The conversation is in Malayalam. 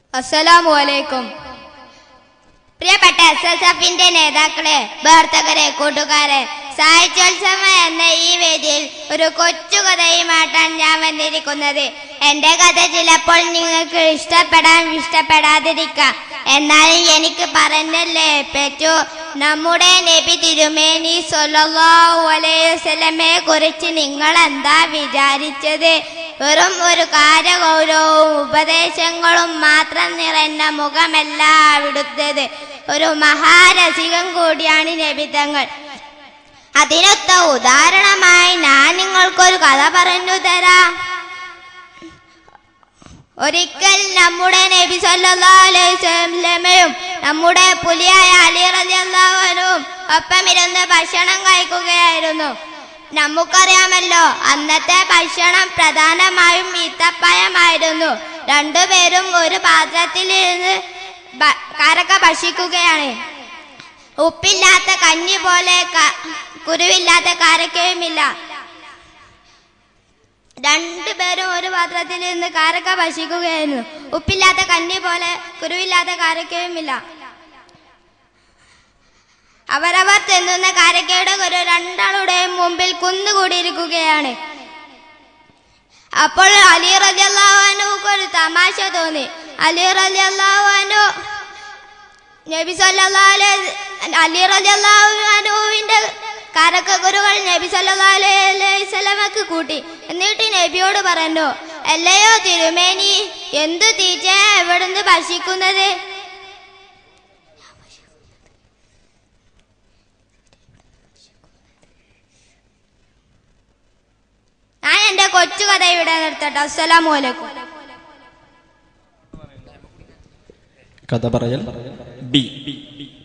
അസ്സലാമു അലൈക്കും പ്രിയപ്പെട്ട എസ് എസ് എഫിന്റെ നേതാക്കളെ പ്രവർത്തകരെ കൂട്ടുകാരെ സാഹിത്യോത്സവം എന്ന ഈ വേദിയിൽ ഒരു കൊച്ചു കഥയുമായിട്ടാണ് ഞാൻ വന്നിരിക്കുന്നത് എന്റെ കഥ ചിലപ്പോൾ നിങ്ങൾക്ക് ഇഷ്ടപ്പെടാൻ ഇഷ്ടപ്പെടാതിരിക്കാം എന്നാലും എനിക്ക് പറഞ്ഞല്ലേ പറ്റൂ നമ്മുടെ നബി തിരുമേനി സല്ലല്ലാഹു അലൈഹി വസല്ലമയെ കുറിച്ച് നിങ്ങൾ എന്താ വിചാരിച്ചത് വെറും ഒരു കാര്യഗൗരവവും ഉപദേശങ്ങളും മാത്രം നിറഞ്ഞ മുഖമല്ല അവിടുത്തേത് ഒരു മഹാരസികം കൂടിയാണ് നബിതങ്ങൾ അതിനൊത്ത ഉദാഹരണമായി ഞാൻ നിങ്ങൾക്കൊരു കഥ പറഞ്ഞു തരാം ഒരിക്കൽ നമ്മുടെ നബി സല്ലല്ലാഹു അലൈഹി വസല്ലമയും നമ്മുടെ പുലിയായ അലി റളിയല്ലാഹു അൻഹുവും ഒപ്പമിരുന്ന് ഭക്ഷണം കഴിക്കുകയായിരുന്നു നമുക്കറിയാമല്ലോ അന്നത്തെ ഭക്ഷണം പ്രധാനമായും ഈത്തപ്പഴമായിരുന്നു രണ്ടുപേരും ഒരു പാത്രത്തിലിരുന്ന് ഭ- കരക്ക ഭക്ഷിക്കുകയാണ് ഉപ്പില്ലാത്ത കഞ്ഞി പോലെ ക- കുരുവില്ലാത്ത കാരക്കയുമില്ല രണ്ടുപേരും ഒരു പാത്രത്തിൽ നിന്ന് കാരക്ക ഭക്ഷിക്കുകയായിരുന്നു ഉപ്പില്ലാത്ത കഞ്ഞി പോലെ കുരുവില്ലാത്ത കാരക്കയുമില്ല അവരവർ തിന്നുന്ന കാരക്കയുടെ കുരു രണ്ടാളുടെയും മുമ്പിൽ കുന്നുകൂടിയിരിക്കുകയാണ് അപ്പോൾ അലി റലിയല്ലാഹുവിനു ഒരു തമാശ തോന്നി അലി റലിയല്ലാഹുവിനു നബി സല്ലല്ലാഹു അലൈഹി അലി റലിയല്ലാഹുവിന്റെ കരക്കകുരുകൾ നബി സല്ലല്ലാഹു അലൈഹി വസല്ലമക്ക് കൂട്ടി എന്നിട്ട് നബിയോട് പറഞ്ഞു അല്ലയോ തിരുമേനി എന്തു തീറ്റ എവിടുന്ന് ഭക്ഷിക്കുന്നത് ഞാൻ എന്റെ കൊച്ചു കഥ ഇവിടെ നിർത്തട്ടെ അസ്സലാമു അലൈക്കും കഥ പറയൽ ബി